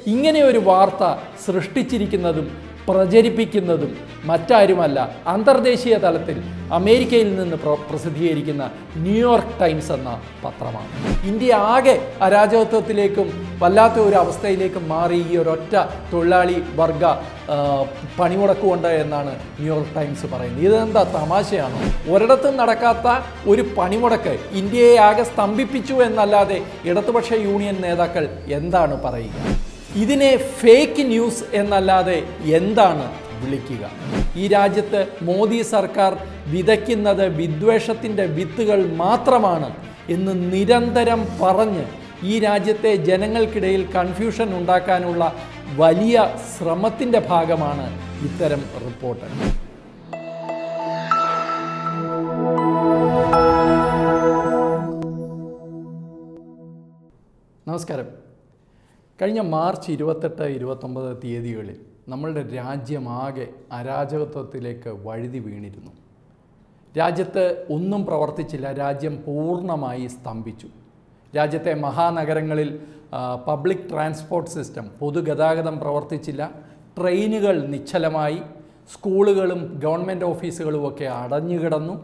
ഇങ്ങനെ ഒരു വാർത്ത സൃഷ്ടിച്ചിരിക്കുന്നതും പ്രചരിപ്പിക്കുന്നതും മറ്റാരുമല്ല അന്തർദേശീയ തലത്തിൽ അമേരിക്കയിൽ നിന്ന് പ്ര പ്രസിദ്ധീകരിക്കുന്ന ന്യൂയോർക്ക് ടൈംസ് എന്ന പത്രമാണ് ഇന്ത്യ ആകെ അരാജകത്വത്തിലേക്കും വല്ലാത്ത ഒരു അവസ്ഥയിലേക്കും മാറി ഈ ഒരൊറ്റ തൊഴിലാളി വർഗ ആ, പണിമുടക്കുകൊണ്ട് എന്നാണ് ന്യൂയോർക്ക് ടൈംസ് പറയുന്നത് ഇതെന്താ തമാശയാണോ ഒരിടത്തും നടക്കാത്ത ഒരു പണിമുടക്ക് ഇന്ത്യയെ ആകെ സ്തംഭിപ്പിച്ചു എന്നല്ലാതെ ഇടതുപക്ഷ യൂണിയൻ നേതാക്കൾ എന്താണ് പറയുക ഇതിനെ ഫേക്ക് ന്യൂസ് എന്നല്ലാതെ എന്താണ് വിളിക്കുക ഈ രാജ്യത്ത് മോദി സർക്കാർ വിതയ്ക്കുന്നത് വിദ്വേഷത്തിൻ്റെ വിത്തുകൾ മാത്രമാണ് എന്ന് നിരന്തരം പറഞ്ഞ് ഈ രാജ്യത്തെ ജനങ്ങൾക്കിടയിൽ കൺഫ്യൂഷൻ ഉണ്ടാക്കാനുള്ള വലിയ ശ്രമത്തിൻ്റെ ഭാഗമാണ് ഇത്തരം റിപ്പോർട്ട് നമസ്കാരം കഴിഞ്ഞ മാർച്ച് ഇരുപത്തെട്ട് ഇരുപത്തൊമ്പത് തീയതികളിൽ നമ്മളുടെ രാജ്യമാകെ അരാജകത്വത്തിലേക്ക് വഴുതി വീണിരുന്നു രാജ്യത്ത് ഒന്നും പ്രവർത്തിച്ചില്ല രാജ്യം പൂർണ്ണമായി സ്തംഭിച്ചു രാജ്യത്തെ മഹാനഗരങ്ങളിൽ ആ, പബ്ലിക് ട്രാൻസ്പോർട്ട് സിസ്റ്റം പൊതുഗതാഗതം പ്രവർത്തിച്ചില്ല ട്രെയിനുകൾ നിശ്ചലമായി സ്കൂളുകളും ഗവൺമെൻറ് ഓഫീസുകളും ഒക്കെ അടഞ്ഞുകിടന്നു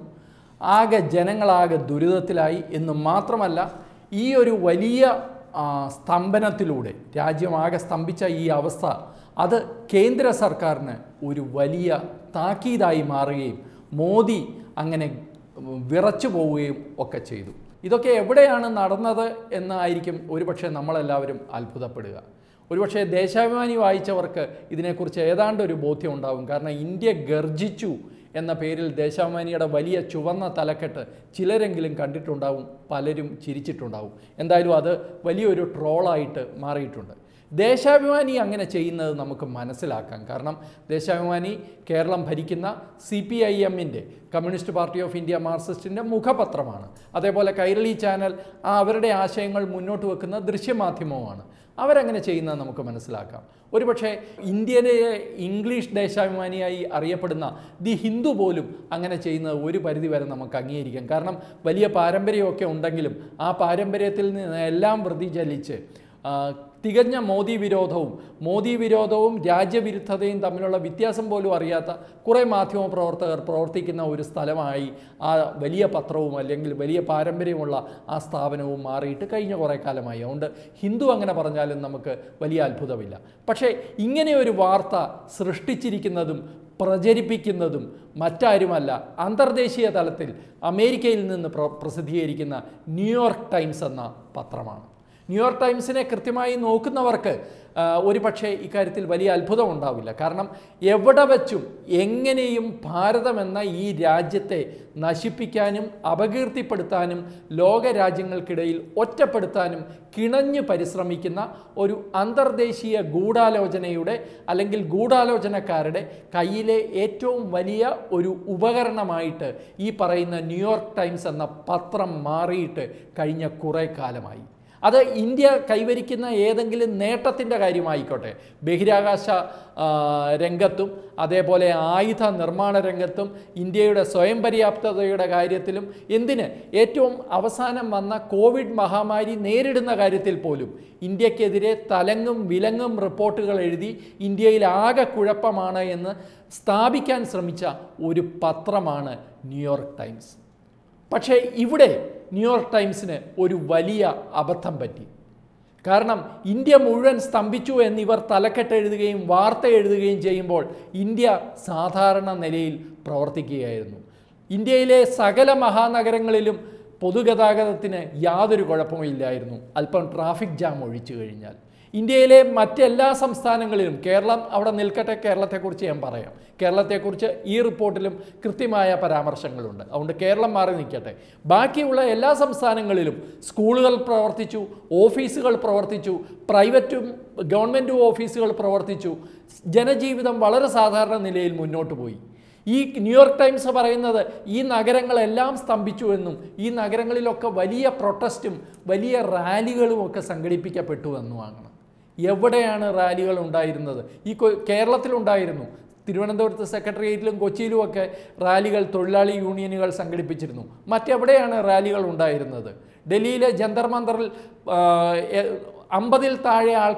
ആകെ ജനങ്ങളാകെ ദുരിതത്തിലായി എന്ന് മാത്രമല്ല ഈ ഒരു വലിയ ആ, സ്തംഭനത്തിലൂടെ രാജ്യമാകെ സ്തംഭിച്ച ഈ അവസ്ഥ അത് കേന്ദ്ര സർക്കാരിന് ഒരു വലിയ താക്കീതായി മാറുകയും മോദി അങ്ങനെ വിറച്ചു പോവുകയും ഒക്കെ ചെയ്തു ഇതൊക്കെ എവിടെയാണ് നടന്നത് എന്നായിരിക്കും ഒരുപക്ഷെ നമ്മളെല്ലാവരും അത്ഭുതപ്പെടുക ഒരുപക്ഷെ ദേശാഭിമാനി വായിച്ചവർക്ക് ഇതിനെക്കുറിച്ച് ഏതാണ്ട് ഒരു ബോധ്യം ഉണ്ടാവും കാരണം ഇന്ത്യ ഗർജിച്ചു എന്ന പേരിൽ ദേശാഭിമാനിയുടെ വലിയ ചുവന്ന തലക്കെട്ട് ചിലരെങ്കിലും കണ്ടിട്ടുണ്ടാവും പലരും ചിരിച്ചിട്ടുണ്ടാവും എന്തായാലും അത് വലിയൊരു ട്രോളായിട്ട് മാറിയിട്ടുണ്ട് ദേശാഭിമാനി അങ്ങനെ ചെയ്യുന്നത് നമുക്ക് മനസ്സിലാക്കാം കാരണം ദേശാഭിമാനി കേരളം ഭരിക്കുന്ന സി പി ഐ എമ്മിൻ്റെ കമ്മ്യൂണിസ്റ്റ് പാർട്ടി ഓഫ് ഇന്ത്യ മാർക്സിസ്റ്റിൻ്റെ മുഖപത്രമാണ് അതേപോലെ കൈരളി ചാനൽ ആ അവരുടെ ആശയങ്ങൾ മുന്നോട്ട് വെക്കുന്ന ദൃശ്യമാധ്യമവുമാണ് അവരങ്ങനെ ചെയ്യുന്നത് നമുക്ക് മനസ്സിലാക്കാം ഒരുപക്ഷെ ഇന്ത്യയിലെ ഇംഗ്ലീഷ് ദേശാഭിമാനിയായി അറിയപ്പെടുന്ന ദി ഹിന്ദു പോലും അങ്ങനെ ചെയ്യുന്നത് ഒരു പരിധി വരെ നമുക്ക് അംഗീകരിക്കാം കാരണം വലിയ പാരമ്പര്യമൊക്കെ ഉണ്ടെങ്കിലും ആ പാരമ്പര്യത്തിൽ നിന്ന് എല്ലാം വ്യതിചലിച്ച് ആ, തികഞ്ഞ മോദി വിരോധവും മോദി വിരോധവും രാജ്യവിരുദ്ധതയും തമ്മിലുള്ള വ്യത്യാസം പോലും അറിയാത്ത കുറേ മാധ്യമ പ്രവർത്തകർ പ്രവർത്തിക്കുന്ന ഒരു സ്ഥലമായി ആ വലിയ പത്രവും അല്ലെങ്കിൽ വലിയ പാരമ്പര്യമുള്ള ആ സ്ഥാപനവും മാറിയിട്ട് കഴിഞ്ഞ കുറേ കാലമായി അതുകൊണ്ട് ഹിന്ദു അങ്ങനെ പറഞ്ഞാലും നമുക്ക് വലിയ അത്ഭുതമില്ല പക്ഷേ ഇങ്ങനെ ഒരു വാർത്ത സൃഷ്ടിച്ചിരിക്കുന്നതും പ്രചരിപ്പിക്കുന്നതും മറ്റാരുമല്ല അന്തർദേശീയ തലത്തിൽ അമേരിക്കയിൽ നിന്ന് പ്ര പ്രസിദ്ധീകരിക്കുന്ന ന്യൂയോർക്ക് ടൈംസ് എന്ന പത്രമാണ് ന്യൂയോർക്ക് ടൈംസിനെ കൃത്യമായി നോക്കുന്നവർക്ക് ആ, ഒരു പക്ഷേ ഇക്കാര്യത്തിൽ വലിയ അത്ഭുതം ഉണ്ടാവില്ല കാരണം എവിടെ വച്ചും എങ്ങനെയും ഭാരതമെന്ന ഈ രാജ്യത്തെ നശിപ്പിക്കാനും അപകീർത്തിപ്പെടുത്താനും ലോക രാജ്യങ്ങൾക്കിടയിൽ ഒറ്റപ്പെടുത്താനും കിണഞ്ഞു പരിശ്രമിക്കുന്ന ഒരു അന്തർദേശീയ ഗൂഢാലോചനയുടെ അല്ലെങ്കിൽ ഗൂഢാലോചനക്കാരുടെ കയ്യിലെ ഏറ്റവും വലിയ ഒരു ഉപകരണമായിട്ട് ഈ പറയുന്ന ന്യൂയോർക്ക് ടൈംസ് എന്ന പത്രം മാറിയിട്ട് കഴിഞ്ഞ കുറേ കാലമായി അത് ഇന്ത്യ കൈവരിക്കുന്ന ഏതെങ്കിലും നേട്ടത്തിൻ്റെ കാര്യമായിക്കോട്ടെ ബഹിരാകാശ ആ, രംഗത്തും അതേപോലെ ആയുധ നിർമ്മാണ രംഗത്തും ഇന്ത്യയുടെ സ്വയം പര്യാപ്തതയുടെ കാര്യത്തിലും എന്തിന് ഏറ്റവും അവസാനം വന്ന കോവിഡ് മഹാമാരി നേരിടുന്ന കാര്യത്തിൽ പോലും ഇന്ത്യക്കെതിരെ തലങ്ങും വിലങ്ങും റിപ്പോർട്ടുകൾ എഴുതി ഇന്ത്യയിൽ ആകെ കുഴപ്പമാണ് എന്ന് സ്ഥാപിക്കാൻ ശ്രമിച്ച ഒരു പത്രമാണ് ന്യൂയോർക്ക് ടൈംസ് പക്ഷേ ഇവിടെ ന്യൂയോർക്ക് ടൈംസിന് ഒരു വലിയ അബദ്ധം പറ്റി കാരണം ഇന്ത്യ മുഴുവൻ സ്തംഭിച്ചു എന്നിവർ തലക്കെട്ട് എഴുതുകയും വാർത്ത എഴുതുകയും ചെയ്യുമ്പോൾ ഇന്ത്യ സാധാരണ നിലയിൽ പ്രവർത്തിക്കുകയായിരുന്നു ഇന്ത്യയിലെ സകല മഹാനഗരങ്ങളിലും പൊതുഗതാഗതത്തിന് യാതൊരു കുഴപ്പമില്ലായിരുന്നു അല്പം ട്രാഫിക് ജാം ഒഴിച്ചു കഴിഞ്ഞാൽ ഇന്ത്യയിലെ മറ്റെല്ലാ സംസ്ഥാനങ്ങളിലും കേരളം അവിടെ നിൽക്കട്ടെ കേരളത്തെക്കുറിച്ച് ഞാൻ പറയാം കേരളത്തെക്കുറിച്ച് ഈ റിപ്പോർട്ടിലും കൃത്യമായ പരാമർശങ്ങളുണ്ട് അതുകൊണ്ട് കേരളം മാറി നിൽക്കട്ടെ ബാക്കിയുള്ള എല്ലാ സംസ്ഥാനങ്ങളിലും സ്കൂളുകൾ പ്രവർത്തിച്ചു ഓഫീസുകൾ പ്രവർത്തിച്ചു പ്രൈവറ്റും ഗവൺമെൻറ്റും ഓഫീസുകൾ പ്രവർത്തിച്ചു ജനജീവിതം വളരെ സാധാരണ നിലയിൽ മുന്നോട്ട് പോയി ഈ ന്യൂയോർക്ക് ടൈംസ് പറയുന്നത് ഈ നഗരങ്ങളെല്ലാം സ്തംഭിച്ചു എന്നും ഈ നഗരങ്ങളിലൊക്കെ വലിയ പ്രൊട്ടസ്റ്റും വലിയ റാലികളും ഒക്കെ സംഘടിപ്പിക്കപ്പെട്ടു എന്നുമാണ് എവിടെയാണ് റാലികൾ ഉണ്ടായിരുന്നത് ഈ കൊ- കേരളത്തിലുണ്ടായിരുന്നു തിരുവനന്തപുരത്ത് സെക്രട്ടേറിയറ്റിലും കൊച്ചിയിലും ഒക്കെ റാലികൾ തൊഴിലാളി യൂണിയനുകൾ സംഘടിപ്പിച്ചിരുന്നു മറ്റെവിടെയാണ് റാലികൾ ഉണ്ടായിരുന്നത് ഡൽഹിയിലെ ജന്തർ മന്ദറിൽ അമ്പതിൽ താഴെ ആൾക്കാർ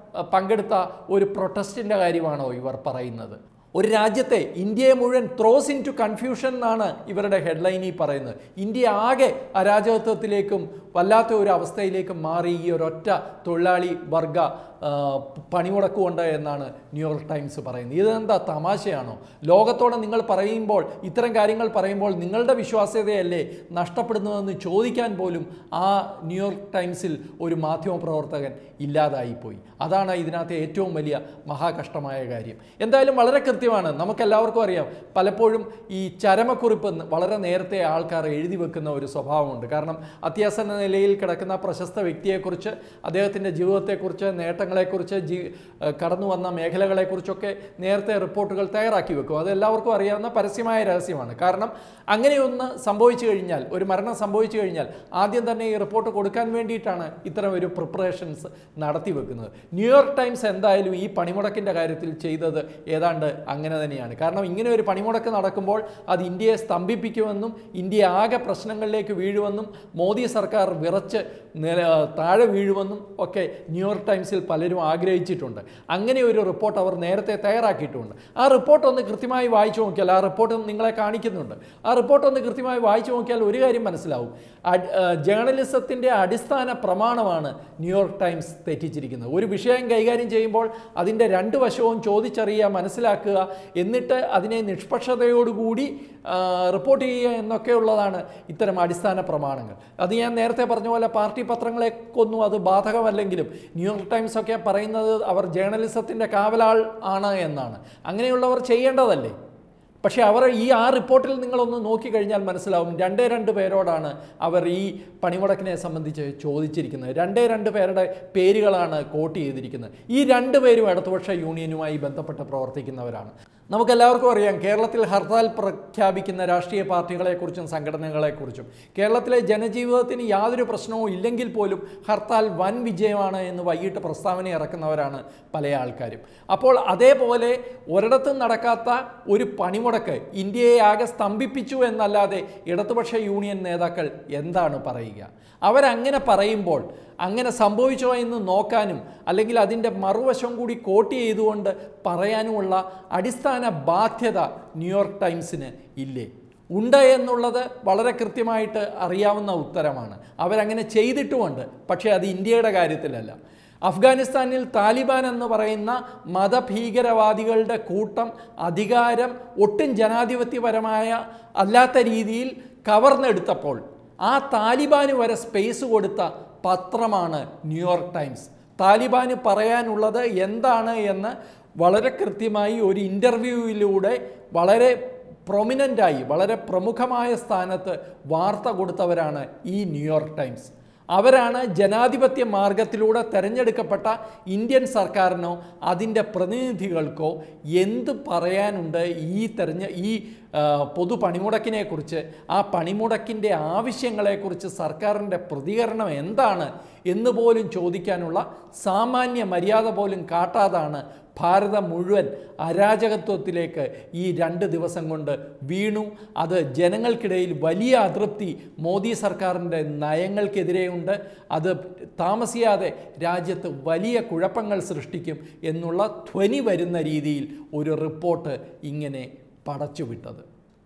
അഹ്, പങ്കെടുത്ത ഒരു പ്രൊട്ടസ്റ്റിൻ്റെ കാര്യമാണോ ഇവർ പറയുന്നത് ഒരു രാജ്യത്തെ ഇന്ത്യയെ മുഴുവൻ ത്രോസ് ഇൻ ടു കൺഫ്യൂഷൻ എന്നാണ് ഇവരുടെ ഹെഡ്ലൈനിൽ പറയുന്നത് ഇന്ത്യ ആകെ അരാജകത്വത്തിലേക്കും വല്ലാത്ത ഒരു അവസ്ഥയിലേക്കും മാറി ഈ ഒരൊറ്റ തൊഴിലാളി വർഗ ആ, പണിമുടക്കുകൊണ്ട് എന്നാണ് ന്യൂയോർക്ക് ടൈംസ് പറയുന്നത് ഇതെന്താ തമാശയാണോ ലോകത്തോടെ നിങ്ങൾ പറയുമ്പോൾ ഇത്തരം കാര്യങ്ങൾ പറയുമ്പോൾ നിങ്ങളുടെ വിശ്വാസ്യതയല്ലേ നഷ്ടപ്പെടുന്നതെന്ന് ചോദിക്കാൻ പോലും ആ ന്യൂയോർക്ക് ടൈംസിൽ ഒരു മാധ്യമപ്രവർത്തകൻ ഇല്ലാതായിപ്പോയി അതാണ് ഇതിനകത്തെ ഏറ്റവും വലിയ മഹാകഷ്ടമായ കാര്യം എന്തായാലും വളരെ കൃത്യമാണ് നമുക്കെല്ലാവർക്കും അറിയാം പലപ്പോഴും ഈ ചരമക്കുറിപ്പ് വളരെ നേരത്തെ ആൾക്കാർ എഴുതി വെക്കുന്ന ഒരു സ്വഭാവമുണ്ട് കാരണം അത്യാസന്ന നിലയിൽ കിടക്കുന്ന പ്രശസ്ത വ്യക്തിയെക്കുറിച്ച് അദ്ദേഹത്തിൻ്റെ ജീവിതത്തെക്കുറിച്ച് നേട്ടങ്ങളെക്കുറിച്ച് ജീ ഏഹ് കടന്നു വന്ന മേഖലകളെക്കുറിച്ചൊക്കെ നേരത്തെ റിപ്പോർട്ടുകൾ തയ്യാറാക്കി വെക്കും അത് എല്ലാവർക്കും അറിയാവുന്ന പരസ്യമായ രഹസ്യമാണ് കാരണം അങ്ങനെയൊന്ന് സംഭവിച്ചു കഴിഞ്ഞാൽ ഒരു മരണം സംഭവിച്ചു കഴിഞ്ഞാൽ ആദ്യം തന്നെ ഈ റിപ്പോർട്ട് കൊടുക്കാൻ വേണ്ടിയിട്ടാണ് ഇത്തരം ഒരു പ്രിപ്പറേഷൻസ് നടത്തി വെക്കുന്നത് ന്യൂയോർക്ക് ടൈംസ് എന്തായാലും ഈ പണിമുടക്കിൻ്റെ കാര്യത്തിൽ ചെയ്തത് ഏതാണ്ട് അങ്ങനെ തന്നെയാണ് കാരണം ഇങ്ങനെ ഒരു പണിമുടക്ക് നടക്കുമ്പോൾ അത് ഇന്ത്യയെ സ്തംഭിപ്പിക്കുമെന്നും ഇന്ത്യ ആകെ പ്രശ്നങ്ങളിലേക്ക് വീഴുമെന്നും മോദി സർക്കാർ വിറച്ച് നില താഴെ വീഴുമെന്നും ഒക്കെ ന്യൂയോർക്ക് ടൈംസിൽ പലരും ആഗ്രഹിച്ചിട്ടുണ്ട് അങ്ങനെ ഒരു റിപ്പോർട്ട് അവർ നേരത്തെ തയ്യാറാക്കിയിട്ടുണ്ട് ആ റിപ്പോർട്ട് ഒന്ന് കൃത്യമായി വായിച്ചു നോക്കിയാൽ ആ റിപ്പോർട്ട് നിങ്ങളെ കാണിക്കുന്നുണ്ട് ആ റിപ്പോർട്ട് ഒന്ന് കൃത്യമായി വായിച്ചു നോക്കിയാൽ ഒരു കാര്യം മനസ്സിലാവും ജേർണലിസത്തിൻ്റെ അടിസ്ഥാന പ്രമാണമാണ് ന്യൂയോർക്ക് ടൈംസ് തെറ്റിച്ചിരിക്കുന്നത് ഒരു വിഷയം കൈകാര്യം ചെയ്യുമ്പോൾ അതിൻ്റെ രണ്ട് വശവും ചോദിച്ചറിയുക മനസ്സിലാക്കുക എന്നിട്ട് അതിനെ നിഷ്പക്ഷതയോടുകൂടി ആ, റിപ്പോർട്ട് ചെയ്യുക എന്നൊക്കെയുള്ളതാണ് ഇത്തരം അടിസ്ഥാന പ്രമാണങ്ങൾ അത് ഞാൻ നേരത്തെ പറഞ്ഞ പോലെ പാർട്ടി പത്രങ്ങളെക്കൊന്നും അത് ബാധകമല്ലെങ്കിലും ന്യൂയോർക്ക് ടൈംസ് ഒക്കെ പറയുന്നത് അവർ ജേർണലിസത്തിൻ്റെ കാവലാൾ ആണ് എന്നാണ് അങ്ങനെയുള്ളവർ ചെയ്യേണ്ടതല്ലേ പക്ഷേ അവർ ഈ ആ റിപ്പോർട്ടിൽ നിങ്ങളൊന്ന് നോക്കിക്കഴിഞ്ഞാൽ മനസ്സിലാവും രണ്ടേ രണ്ട് പേരോടാണ് അവർ ഈ പണിമുടക്കിനെ സംബന്ധിച്ച് ചോദിച്ചിരിക്കുന്നത് രണ്ടേ രണ്ട് പേരുടെ പേരുകളാണ് കോട്ട് ചെയ്തിരിക്കുന്നത് ഈ രണ്ട് പേരും ഇടതുപക്ഷ യൂണിയനുമായി ബന്ധപ്പെട്ട് പ്രവർത്തിക്കുന്നവരാണ് നമുക്കെല്ലാവർക്കും അറിയാം കേരളത്തിൽ ഹർത്താൽ പ്രഖ്യാപിക്കുന്ന രാഷ്ട്രീയ പാർട്ടികളെക്കുറിച്ചും സംഘടനകളെക്കുറിച്ചും കേരളത്തിലെ ജനജീവിതത്തിന് യാതൊരു പ്രശ്നവും ഇല്ലെങ്കിൽ പോലും ഹർത്താൽ വൻ വിജയമാണ് എന്ന് വൈകിട്ട് പ്രസ്താവന ഇറക്കുന്നവരാണ് പല ആൾക്കാരും അപ്പോൾ അതേപോലെ ഒരിടത്തും നടക്കാത്ത ഒരു പണിമുടക്ക് ഇന്ത്യയെ ആകെ സ്തംഭിപ്പിച്ചു എന്നല്ലാതെ ഇടതുപക്ഷ യൂണിയൻ നേതാക്കൾ എന്താണ് പറയുക അവരങ്ങനെ പറയുമ്പോൾ അങ്ങനെ സംഭവിച്ചോ എന്ന് നോക്കാനും അല്ലെങ്കിൽ അതിൻ്റെ മറുവശം കൂടി കോട്ട് ചെയ്തുകൊണ്ട് പറയാനുമുള്ള അടിസ്ഥാന ബാധ്യത ന്യൂയോർക്ക് ടൈംസിന് ഇല്ലേ ഉണ്ട് എന്നുള്ളത് വളരെ കൃത്യമായിട്ട് അറിയാവുന്ന ഉത്തരമാണ് അവരങ്ങനെ ചെയ്തിട്ടുമുണ്ട് പക്ഷേ അത് ഇന്ത്യയുടെ കാര്യത്തിലല്ല അഫ്ഗാനിസ്ഥാനിൽ താലിബാൻ എന്ന് പറയുന്ന മതഭീകരവാദികളുടെ കൂട്ടം അധികാരം ഒട്ടും ജനാധിപത്യപരമായ അല്ലാത്ത രീതിയിൽ കവർന്നെടുത്തപ്പോൾ ആ താലിബാന് വരെ സ്പേസ് കൊടുത്ത പത്രമാണ് ന്യൂയോർക്ക് ടൈംസ് താലിബാന് പറയാനുള്ളത് എന്താണ് എന്ന് വളരെ കൃത്യമായി ഒരു ഇൻ്റർവ്യൂവിലൂടെ വളരെ പ്രൊമിനൻ്റായി വളരെ പ്രമുഖമായ സ്ഥാനത്ത് വാർത്ത കൊടുത്തവരാണ് ഈ ന്യൂയോർക്ക് ടൈംസ് അവരാണ് ജനാധിപത്യ മാർഗത്തിലൂടെ തെരഞ്ഞെടുക്കപ്പെട്ട ഇന്ത്യൻ സർക്കാരിനോ അതിൻ്റെ പ്രതിനിധികൾക്കോ എന്ത് പറയാനുണ്ട് ഈ തെരഞ്ഞ ഈ ആ, പൊതു പണിമുടക്കിനെക്കുറിച്ച് ആ പണിമുടക്കിൻ്റെ ആവശ്യങ്ങളെക്കുറിച്ച് സർക്കാരിൻ്റെ പ്രതികരണം എന്താണ് എന്ന് പോലും ചോദിക്കാനുള്ള സാമാന്യ മര്യാദ പോലും കാട്ടാതാണ് ഭാരതം മുഴുവൻ അരാജകത്വത്തിലേക്ക് ഈ രണ്ട് ദിവസം കൊണ്ട് വീണു അത് ജനങ്ങൾക്കിടയിൽ വലിയ അതൃപ്തി മോദി സർക്കാരിൻ്റെ നയങ്ങൾക്കെതിരെയുണ്ട് അത് താമസിയാതെ രാജ്യത്ത് വലിയ കുഴപ്പങ്ങൾ സൃഷ്ടിക്കും എന്നുള്ള ധ്വനി വരുന്ന രീതിയിൽ ഒരു റിപ്പോർട്ട് ഇങ്ങനെ പടച്ചുവിട്ടത്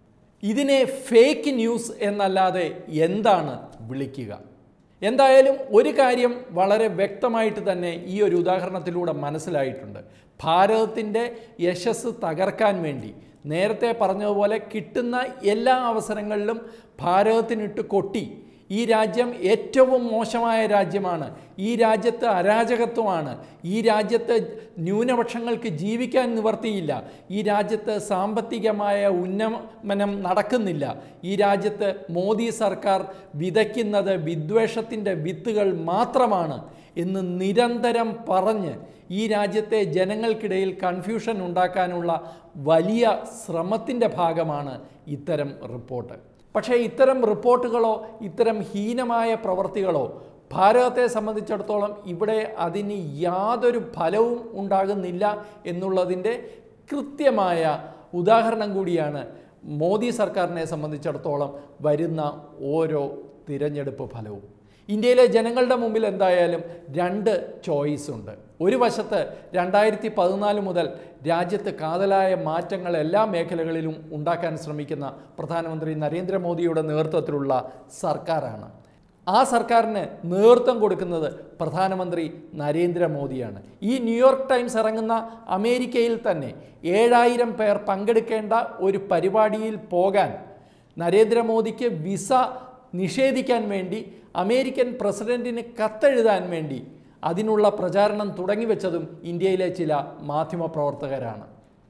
ഇതിനെ ഫേക്ക് ന്യൂസ് എന്നല്ലാതെ എന്താണ് വിളിക്കുക എന്തായാലും ഒരു കാര്യം വളരെ വ്യക്തമായിട്ട് തന്നെ ഈ ഒരു ഉദാഹരണത്തിലൂടെ മനസ്സിലായിട്ടുണ്ട് ഭാരതത്തിൻ്റെ യശസ് തകർക്കാൻ വേണ്ടി നേരത്തെ പറഞ്ഞതുപോലെ കിട്ടുന്ന എല്ലാ അവസരങ്ങളിലും ഭാരതത്തിനിട്ട് കൊട്ടി ഈ രാജ്യം ഏറ്റവും മോശമായ രാജ്യമാണ് ഈ രാജ്യത്ത് അരാജകത്വമാണ് ഈ രാജ്യത്ത് ന്യൂനപക്ഷങ്ങൾക്ക് ജീവിക്കാൻ നിവർത്തിയില്ല ഈ രാജ്യത്ത് സാമ്പത്തികമായ ഉന്നമനം നടക്കുന്നില്ല ഈ രാജ്യത്ത് മോദി സർക്കാർ വിതയ്ക്കുന്നത് വിദ്വേഷത്തിൻ്റെ വിത്തുകൾ മാത്രമാണ് എന്ന് നിരന്തരം പറഞ്ഞ് ഈ രാജ്യത്തെ ജനങ്ങൾക്കിടയിൽ കൺഫ്യൂഷൻ ഉണ്ടാക്കാനുള്ള വലിയ ശ്രമത്തിൻ്റെ ഭാഗമാണ് ഇത്തരം റിപ്പോർട്ട് പക്ഷേ ഇത്തരം റിപ്പോർട്ടുകളോ ഇത്തരം ഹീനമായ പ്രവർത്തികളോ ഭാരതത്തെ സംബന്ധിച്ചിടത്തോളം ഇവിടെ അതിന് യാതൊരു ഫലവും ഉണ്ടാകുന്നില്ല എന്നുള്ളതിൻ്റെ കൃത്യമായ ഉദാഹരണം കൂടിയാണ് മോദി സർക്കാരിനെ സംബന്ധിച്ചിടത്തോളം വരുന്ന ഓരോ തിരഞ്ഞെടുപ്പ് ഫലവും ഇന്ത്യയിലെ ജനങ്ങളുടെ മുമ്പിൽ എന്തായാലും രണ്ട് ചോയ്സ് ഉണ്ട് ഒരു വശത്ത് രണ്ടായിരത്തി പതിനാല് മുതൽ രാജ്യത്ത് കാതലായ മാറ്റങ്ങൾ എല്ലാ മേഖലകളിലും ഉണ്ടാക്കാൻ ശ്രമിക്കുന്ന പ്രധാനമന്ത്രി നരേന്ദ്രമോദിയുടെ നേതൃത്വത്തിലുള്ള സർക്കാരാണ് ആ സർക്കാരിന് നേതൃത്വം കൊടുക്കുന്നത് പ്രധാനമന്ത്രി നരേന്ദ്രമോദിയാണ് ഈ ന്യൂയോർക്ക് ടൈംസ് ഇറങ്ങുന്ന അമേരിക്കയിൽ തന്നെ ഏഴായിരം പേർ പങ്കെടുക്കേണ്ട ഒരു പരിപാടിയിൽ പോകാൻ നരേന്ദ്രമോദിക്ക് വിസ നിഷേധിക്കാൻ വേണ്ടി അമേരിക്കൻ പ്രസിഡന്റിന് കത്തെഴുതാൻ വേണ്ടി അതിനുള്ള പ്രചാരണം തുടങ്ങിവെച്ചതും ഇന്ത്യയിലെ ചില മാധ്യമപ്രവർത്തകരാണ്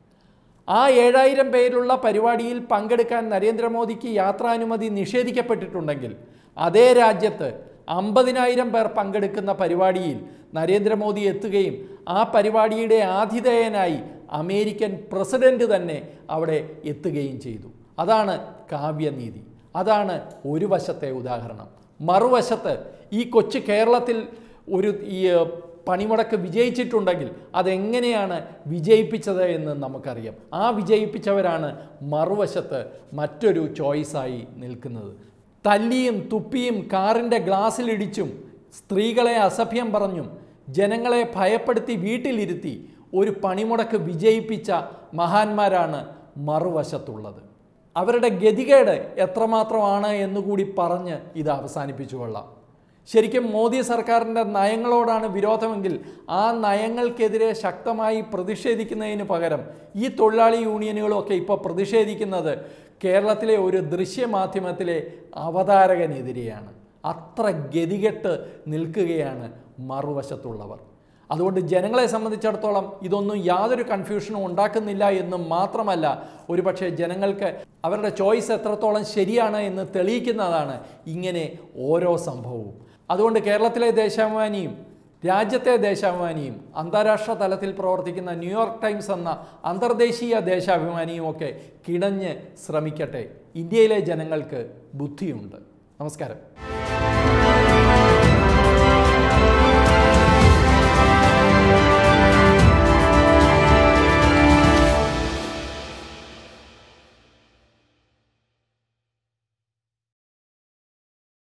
ആ ഏഴായിരം പേരുള്ള പരിപാടിയിൽ പങ്കെടുക്കാൻ നരേന്ദ്രമോദിക്ക് യാത്രാനുമതി നിഷേധിക്കപ്പെട്ടിട്ടുണ്ടെങ്കിൽ അതേ രാജ്യത്ത് അമ്പതിനായിരം പേർ പങ്കെടുക്കുന്ന പരിപാടിയിൽ നരേന്ദ്രമോദി എത്തുകയും ആ പരിപാടിയുടെ ആതിഥേയനായി അമേരിക്കൻ പ്രസിഡന്റ് തന്നെ അവിടെ എത്തുകയും ചെയ്തു അതാണ് കാവ്യനീതി അതാണ് ഒരു വശത്തെ ഉദാഹരണം മറുവശത്ത് ഈ കൊച്ചു കേരളത്തിൽ ഒരു ഈ ഏഹ്, പണിമുടക്ക് വിജയിച്ചിട്ടുണ്ടെങ്കിൽ അതെങ്ങനെയാണ് വിജയിപ്പിച്ചത് എന്ന് നമുക്കറിയാം ആ വിജയിപ്പിച്ചവരാണ് മറുവശത്ത് മറ്റൊരു ചോയ്സായി നിൽക്കുന്നത് തല്ലിയും തുപ്പിയും കാറിൻ്റെ ഗ്ലാസ്സിലിടിച്ചും സ്ത്രീകളെ അസഭ്യം പറഞ്ഞും ജനങ്ങളെ ഭയപ്പെടുത്തി വീട്ടിലിരുത്തി ഒരു പണിമുടക്ക് വിജയിപ്പിച്ച മഹാന്മാരാണ് മറുവശത്തുള്ളത് അവരുടെ ഗതികേട് എത്രമാത്രമാണ് എന്നുകൂടി പറഞ്ഞ് ഇത് അവസാനിപ്പിച്ചു കൊള്ളാം ശരിക്കും മോദി സർക്കാരിൻ്റെ നയങ്ങളോടാണ് വിരോധമെങ്കിൽ ആ നയങ്ങൾക്കെതിരെ ശക്തമായി പ്രതിഷേധിക്കുന്നതിന് പകരം ഈ തൊഴിലാളി യൂണിയനുകളൊക്കെ ഇപ്പോൾ പ്രതിഷേധിക്കുന്നത് കേരളത്തിലെ ഒരു ദൃശ്യമാധ്യമത്തിലെ അവതാരകനെതിരെയാണ് അത്ര ഗതികെട്ട് നിൽക്കുകയാണ് മറുവശത്തുള്ളവർ അതുകൊണ്ട് ജനങ്ങളെ സംബന്ധിച്ചിടത്തോളം ഇതൊന്നും യാതൊരു കൺഫ്യൂഷനും ഉണ്ടാക്കുന്നില്ല എന്നും മാത്രമല്ല ഒരുപക്ഷെ ജനങ്ങൾക്ക് അവരുടെ ചോയ്സ് എത്രത്തോളം ശരിയാണ് എന്ന് തെളിയിക്കുന്നതാണ് ഇങ്ങനെ ഓരോ സംഭവവും അതുകൊണ്ട് കേരളത്തിലെ ദേശാഭിമാനിയും രാജ്യത്തെ ദേശാഭിമാനിയും അന്താരാഷ്ട്ര തലത്തിൽ പ്രവർത്തിക്കുന്ന ന്യൂയോർക്ക് ടൈംസ് എന്ന അന്തർദേശീയ ദേശാഭിമാനിയും ഒക്കെ കിണഞ്ഞ് ശ്രമിക്കട്ടെ ഇന്ത്യയിലെ ജനങ്ങൾക്ക് ബുദ്ധിയുണ്ട് നമസ്കാരം